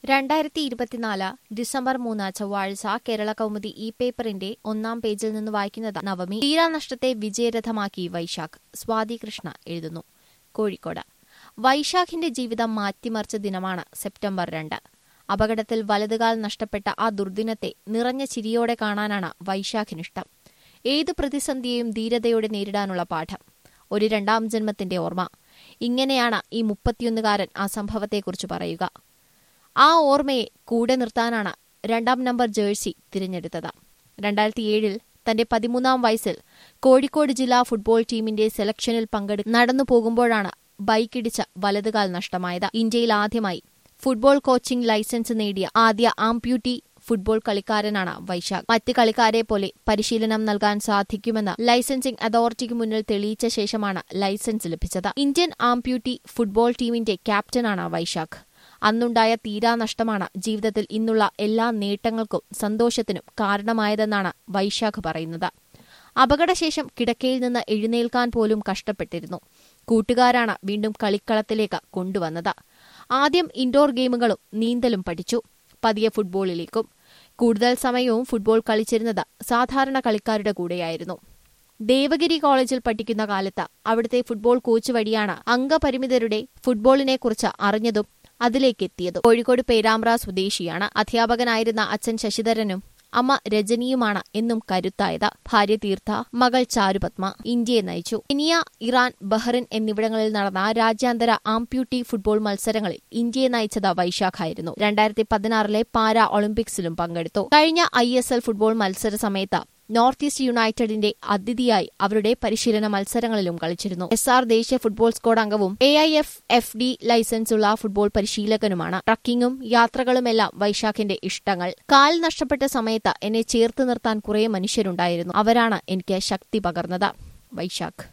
രണ്ടായിരത്തി ഇരുപത്തിനാല് ഡിസംബർ മൂന്ന് ചൊവ്വാഴ്ച കേരള കൗമുദി ഇ പേപ്പറിന്റെ ഒന്നാം പേജിൽ നിന്ന് വായിക്കുന്നത് നവമി തീരാനഷ്ടത്തെ വിജയരഥമാക്കി വൈശാഖ് സ്വാതി കൃഷ്ണ എഴുതുന്നു കോഴിക്കോട് വൈശാഖിന്റെ ജീവിതം മാറ്റിമറിച്ച ദിനമാണ് സെപ്റ്റംബർ രണ്ട് അപകടത്തിൽ വലതുകാൽ നഷ്ടപ്പെട്ട ആ ദുർദിനത്തെ നിറഞ്ഞ ചിരിയോടെ കാണാനാണ് വൈശാഖിനിഷ്ടം ഏത് പ്രതിസന്ധിയെയും ധീരതയോടെ നേരിടാനുള്ള പാഠം ഒരു രണ്ടാം ജന്മത്തിന്റെ ഓർമ്മ ഇങ്ങനെയാണ് ഈ മുപ്പത്തിയൊന്നുകാരൻ ആ സംഭവത്തെക്കുറിച്ച് പറയുക ആ ഓർമ്മയെ കൂടെ നിർത്താനാണ് രണ്ടാം നമ്പർ ജേഴ്സി തിരഞ്ഞെടുത്തത് രണ്ടായിരത്തി ഏഴിൽ തന്റെ പതിമൂന്നാം വയസ്സിൽ കോഴിക്കോട് ജില്ലാ ഫുട്ബോൾ ടീമിന്റെ സെലക്ഷനിൽ പങ്കെടു നടന്നു പോകുമ്പോഴാണ് ബൈക്കിടിച്ച വലതുകാൽ നഷ്ടമായത് ഇന്ത്യയിൽ ആദ്യമായി ഫുട്ബോൾ കോച്ചിംഗ് ലൈസൻസ് നേടിയ ആദ്യ ആംപ്യൂട്ടി ഫുട്ബോൾ കളിക്കാരനാണ് വൈശാഖ് മറ്റ് കളിക്കാരെ പോലെ പരിശീലനം നൽകാൻ സാധിക്കുമെന്ന് ലൈസൻസിംഗ് അതോറിറ്റിക്ക് മുന്നിൽ തെളിയിച്ച ശേഷമാണ് ലൈസൻസ് ലഭിച്ചത് ഇന്ത്യൻ ആംപ്യൂട്ടി ഫുട്ബോൾ ടീമിന്റെ ക്യാപ്റ്റനാണ് വൈശാഖ് അന്നുണ്ടായ തീരാനഷ്ടമാണ് ജീവിതത്തിൽ ഇന്നുള്ള എല്ലാ നേട്ടങ്ങൾക്കും സന്തോഷത്തിനും കാരണമായതെന്നാണ് വൈശാഖ് പറയുന്നത് അപകടശേഷം കിടക്കയിൽ നിന്ന് എഴുന്നേൽക്കാൻ പോലും കഷ്ടപ്പെട്ടിരുന്നു കൂട്ടുകാരാണ് വീണ്ടും കളിക്കളത്തിലേക്ക് കൊണ്ടുവന്നത് ആദ്യം ഇൻഡോർ ഗെയിമുകളും നീന്തലും പഠിച്ചു പതിയെ ഫുട്ബോളിലേക്കും കൂടുതൽ സമയവും ഫുട്ബോൾ കളിച്ചിരുന്നത് സാധാരണ കളിക്കാരുടെ കൂടെയായിരുന്നു ദേവഗിരി കോളേജിൽ പഠിക്കുന്ന കാലത്ത് അവിടുത്തെ ഫുട്ബോൾ കോച്ച് വഴിയാണ് അംഗപരിമിതരുടെ ഫുട്ബോളിനെക്കുറിച്ച് അറിഞ്ഞതും അതിലേക്ക് എത്തിയതും കോഴിക്കോട് പേരാമ്പ്ര സ്വദേശിയാണ് അധ്യാപകനായിരുന്ന അച്ഛൻ ശശിധരനും അമ്മ രജനിയുമാണ് എന്നും കരുത്തായത് ഭാര്യ തീർത്ഥ മകൾ ചാരുപത്മ ഇന്ത്യയെ നയിച്ചു കെനിയ ഇറാൻ ബഹ്റിൻ എന്നിവിടങ്ങളിൽ നടന്ന രാജ്യാന്തര ആംപ്യൂട്ടി ഫുട്ബോൾ മത്സരങ്ങളിൽ ഇന്ത്യയെ നയിച്ചത് വൈശാഖായിരുന്നു രണ്ടായിരത്തി പതിനാറിലെ പാരാ ഒളിമ്പിക്സിലും പങ്കെടുത്തു കഴിഞ്ഞ ഐ ഫുട്ബോൾ മത്സര സമയത്ത് നോർത്ത് ഈസ്റ്റ് യുണൈറ്റഡിന്റെ അതിഥിയായി അവരുടെ പരിശീലന മത്സരങ്ങളിലും കളിച്ചിരുന്നു എസ് ആർ ദേശീയ ഫുട്ബോൾ സ്ക്വാഡ് അംഗവും A I F F D ലൈസൻസുള്ള ഫുട്ബോൾ പരിശീലകനുമാണ് ട്രക്കിങ്ങും യാത്രകളുമെല്ലാം വൈശാഖിന്റെ ഇഷ്ടങ്ങൾ കാൽ നഷ്ടപ്പെട്ട സമയത്ത് എന്നെ ചേർത്ത് നിർത്താൻ കുറേ മനുഷ്യരുണ്ടായിരുന്നു അവരാണ് എനിക്ക് ശക്തി പകർന്നത് വൈശാഖ്